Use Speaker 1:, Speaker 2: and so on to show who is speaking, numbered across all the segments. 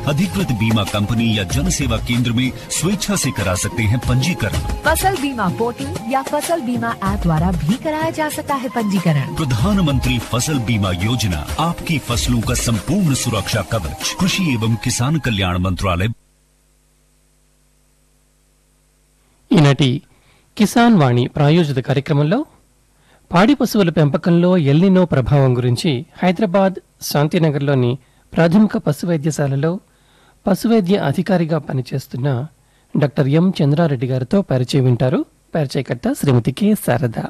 Speaker 1: अधिकृत बीमा कंपनी या जन सेवा केंद्र में स्वेच्छा से करा सकते हैं पंजीकरण
Speaker 2: फसल बीमा पोर्टल या फसल बीमा ऐप द्वारा भी कराया जा सकता है पंजीकरण
Speaker 1: प्रधानमंत्री फसल बीमा योजना आपकी फसलों का संपूर्ण सुरक्षा कवच कृषि एवं किसान कल्याण मंत्रालय
Speaker 3: ఈనాటి కిసాన్ వాణి ప్రాయోజిత కార్యక్రమంలో పాడి పశువుల పెంపకంలో ఎల్నినో ప్రభావం గురించి హైదరాబాద్ శాంతినగర్లోని ప్రాథమిక పశు వైద్యశాలలో పశువైద్య అధికారిగా పనిచేస్తున్న డాక్టర్ ఎం చంద్రారెడ్డి గారితో పరిచయం వింటారు పరిచయకర్త శ్రీమతి కె శారద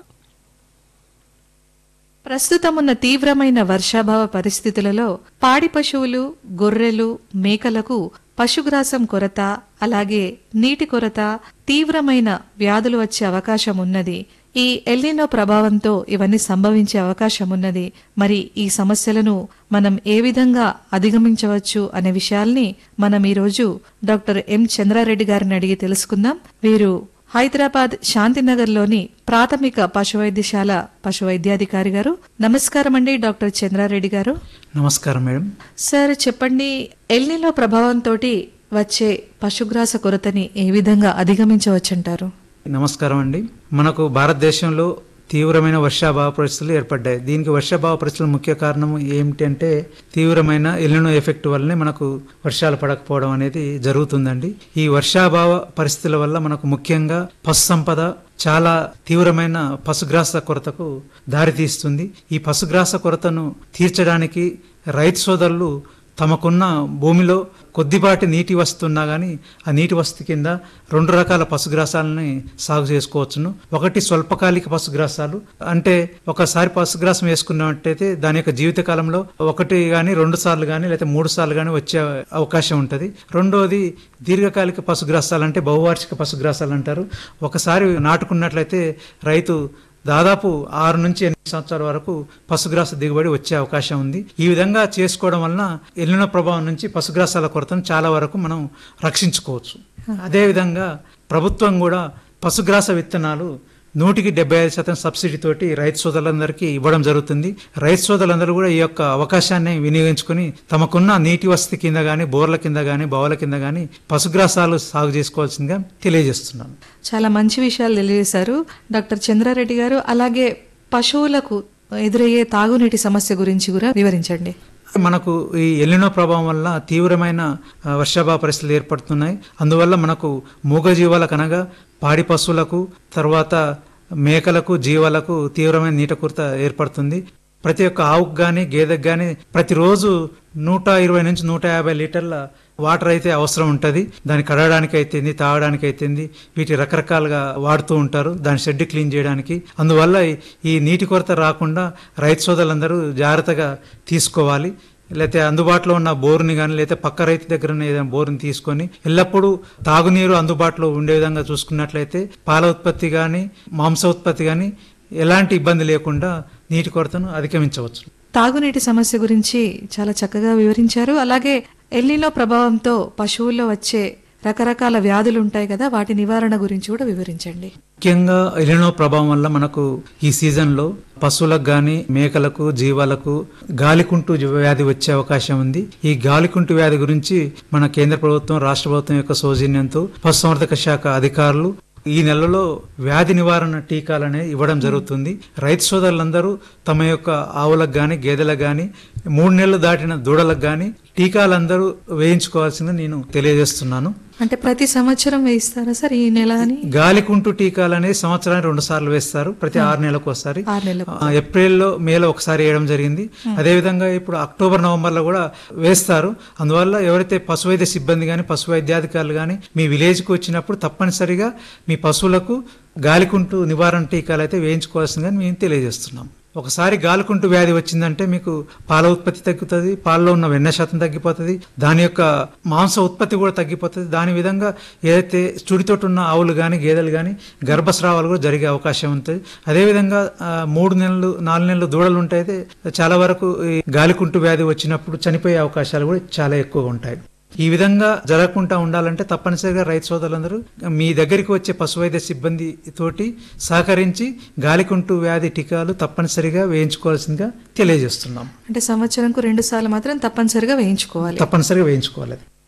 Speaker 4: ప్రస్తుతమున్న తీవ్రమైన వర్షాభావ పరిస్థితులలో పాడి పశువులు గొర్రెలు మేకలకు పశుగ్రాసం కొరత అలాగే నీటి కొరత తీవ్రమైన వ్యాధులు వచ్చే అవకాశం ఉన్నది ఈ ఎల్లినో ప్రభావంతో ఇవన్నీ సంభవించే అవకాశం ఉన్నది మరి ఈ సమస్యలను మనం ఏ విధంగా అధిగమించవచ్చు అనే విషయాల్ని మనం ఈరోజు డాక్టర్ ఎం చంద్రారెడ్డి గారిని అడిగి తెలుసుకుందాం వీరు హైదరాబాద్ శాంతినగర్లోని ప్రాథమిక పశువైద్యశాల పశువైద్యాధికారి గారు నమస్కారం అండి డాక్టర్ చంద్రారెడ్డి గారు
Speaker 5: నమస్కారం మేడం
Speaker 4: సార్ చెప్పండి ఎల్నిలో ప్రభావంతో వచ్చే పశుగ్రాస కొరతని ఏ విధంగా అధిగమించవచ్చంటారు
Speaker 5: నమస్కారం అండి మనకు భారతదేశంలో తీవ్రమైన వర్షాభావ పరిస్థితులు ఏర్పడ్డాయి దీనికి వర్షాభావ పరిస్థితుల ముఖ్య కారణం ఏమిటంటే తీవ్రమైన ఎల్లినో ఎఫెక్ట్ వల్లనే మనకు వర్షాలు పడకపోవడం అనేది జరుగుతుందండి ఈ వర్షాభావ పరిస్థితుల వల్ల మనకు ముఖ్యంగా పశు సంపద చాలా తీవ్రమైన పశుగ్రాస కొరతకు దారితీస్తుంది ఈ పశుగ్రాస కొరతను తీర్చడానికి రైతు సోదరులు తమకున్న భూమిలో కొద్దిపాటి నీటి వస్తున్నా కానీ ఆ నీటి వస్తు కింద రెండు రకాల పశుగ్రాసాలని సాగు చేసుకోవచ్చును ఒకటి స్వల్పకాలిక పశుగ్రాసాలు అంటే ఒకసారి పశుగ్రాసం వేసుకున్నట్టయితే దాని యొక్క జీవిత కాలంలో ఒకటి కానీ రెండు సార్లు కానీ లేకపోతే మూడు సార్లు కానీ వచ్చే అవకాశం ఉంటుంది రెండోది దీర్ఘకాలిక పశుగ్రాసాలు అంటే బహువార్షిక పశుగ్రాసాలు అంటారు ఒకసారి నాటుకున్నట్లయితే రైతు దాదాపు ఆరు నుంచి ఎనిమిది సంవత్సరాల వరకు పశుగ్రాస దిగుబడి వచ్చే అవకాశం ఉంది ఈ విధంగా చేసుకోవడం వలన ఎల్లిన ప్రభావం నుంచి పశుగ్రాసాల కొరతను చాలా వరకు మనం రక్షించుకోవచ్చు అదేవిధంగా ప్రభుత్వం కూడా పశుగ్రాస విత్తనాలు నూటికి డెబ్బై ఐదు శాతం సబ్సిడీ తోటి రైతు సోదరులందరికీ ఇవ్వడం జరుగుతుంది రైతు సోదరులందరూ కూడా ఈ యొక్క అవకాశాన్ని వినియోగించుకుని తమకున్న నీటి వసతి కింద కానీ బోర్ల కింద కానీ బావుల కింద కానీ పశుగ్రాసాలు సాగు చేసుకోవాల్సిందిగా తెలియజేస్తున్నాను
Speaker 4: చాలా మంచి విషయాలు తెలియజేశారు డాక్టర్ చంద్రారెడ్డి గారు అలాగే పశువులకు ఎదురయ్యే తాగునీటి సమస్య గురించి కూడా వివరించండి
Speaker 5: మనకు ఈ ఎల్లినో ప్రభావం వల్ల తీవ్రమైన ఆ, వర్షాభావ పరిస్థితులు ఏర్పడుతున్నాయి అందువల్ల మనకు మూగజీవాలకు అనగా పాడి పశువులకు తర్వాత మేకలకు జీవాలకు తీవ్రమైన నీట కొరత ఏర్పడుతుంది ప్రతి ఒక్క ఆవుకు కానీ గేదెకు కానీ ప్రతిరోజు నూట ఇరవై నుంచి నూట యాభై లీటర్ల వాటర్ అయితే అవసరం ఉంటుంది దాన్ని కడగడానికి అయితేంది తాగడానికి అయితేంది వీటి రకరకాలుగా వాడుతూ ఉంటారు దాని షెడ్ క్లీన్ చేయడానికి అందువల్ల ఈ- ఈ నీటి కొరత రాకుండా రైతు సోదరులందరూ జాగ్రత్తగా తీసుకోవాలి లేకపోతే అందుబాటులో ఉన్న బోరుని కానీ లేకపోతే పక్క రైతు దగ్గర ఉన్న ఏదైనా బోరుని తీసుకొని ఎల్లప్పుడూ తాగునీరు అందుబాటులో ఉండే విధంగా చూసుకున్నట్లయితే పాల ఉత్పత్తి కానీ మాంస ఉత్పత్తి కానీ ఎలాంటి ఇబ్బంది లేకుండా నీటి కొరతను అధిగమించవచ్చు
Speaker 4: తాగునీటి సమస్య గురించి చాలా చక్కగా వివరించారు అలాగే ఎల్లిలో ప్రభావంతో పశువుల్లో వచ్చే రకరకాల వ్యాధులు ఉంటాయి కదా వాటి నివారణ గురించి కూడా వివరించండి
Speaker 5: ముఖ్యంగా ఎలినో ప్రభావం వల్ల మనకు ఈ సీజన్లో పశువులకు గాని మేకలకు జీవాలకు గాలికుంటు వ్యాధి వచ్చే అవకాశం ఉంది ఈ గాలికుంటు వ్యాధి గురించి మన కేంద్ర ప్రభుత్వం రాష్ట్ర ప్రభుత్వం యొక్క సౌజన్యంతో పశుసంవర్ధక శాఖ అధికారులు ఈ నెలలో వ్యాధి నివారణ టీకాలనే ఇవ్వడం జరుగుతుంది రైతు సోదరులందరూ తమ యొక్క ఆవులకు గాని గేదెలకు గాని మూడు నెలలు దాటిన దూడలకు గాని టీకాలందరూ వేయించుకోవాల్సింది నేను తెలియజేస్తున్నాను
Speaker 4: అంటే ప్రతి సంవత్సరం వేయిస్తారా సార్ ఈ నెల అని
Speaker 5: గాలికుంటు టీకాలనే సంవత్సరానికి రెండు సార్లు వేస్తారు ప్రతి ఆరు నెలలకు ఒకసారి
Speaker 4: ఆరు నెలలకు
Speaker 5: ఆ, ఏప్రిల్లో మేలో ఒకసారి వేయడం జరిగింది అదేవిధంగా ఇప్పుడు అక్టోబర్ నవంబర్లో కూడా వేస్తారు అందువల్ల ఎవరైతే పశువైద్య సిబ్బంది కానీ పశు వైద్యాధికారులు కానీ మీ విలేజ్కి వచ్చినప్పుడు తప్పనిసరిగా మీ పశువులకు గాలికుంటు నివారణ టీకాలు అయితే వేయించుకోవాల్సిందని మేము తెలియజేస్తున్నాం ఒకసారి గాలికుంటు వ్యాధి వచ్చిందంటే మీకు పాల ఉత్పత్తి తగ్గుతుంది పాలలో ఉన్న వెన్న శాతం తగ్గిపోతుంది దాని యొక్క మాంస ఉత్పత్తి కూడా తగ్గిపోతుంది దాని విధంగా ఏదైతే చుడితోటి ఉన్న ఆవులు కానీ గేదెలు కానీ గర్భస్రావాలు కూడా జరిగే అవకాశం ఉంటుంది అదేవిధంగా ఆ, మూడు నెలలు నాలుగు నెలలు దూడలు ఉంటాయితే చాలా వరకు ఈ గాలికుంటు వ్యాధి వచ్చినప్పుడు చనిపోయే అవకాశాలు కూడా చాలా ఎక్కువగా ఉంటాయి ఈ విధంగా జరగకుండా ఉండాలంటే తప్పనిసరిగా రైతు సోదరులందరూ మీ దగ్గరికి వచ్చే పశువైద్య సిబ్బంది తోటి సహకరించి గాలికుంటు వ్యాధి టీకాలు తప్పనిసరిగా వేయించుకోవాల్సిందిగా తెలియజేస్తున్నాం
Speaker 4: అంటే సంవత్సరంకు రెండు సార్లు మాత్రం తప్పనిసరిగా వేయించుకోవాలి
Speaker 5: తప్పనిసరిగా వేయించుకోవాలి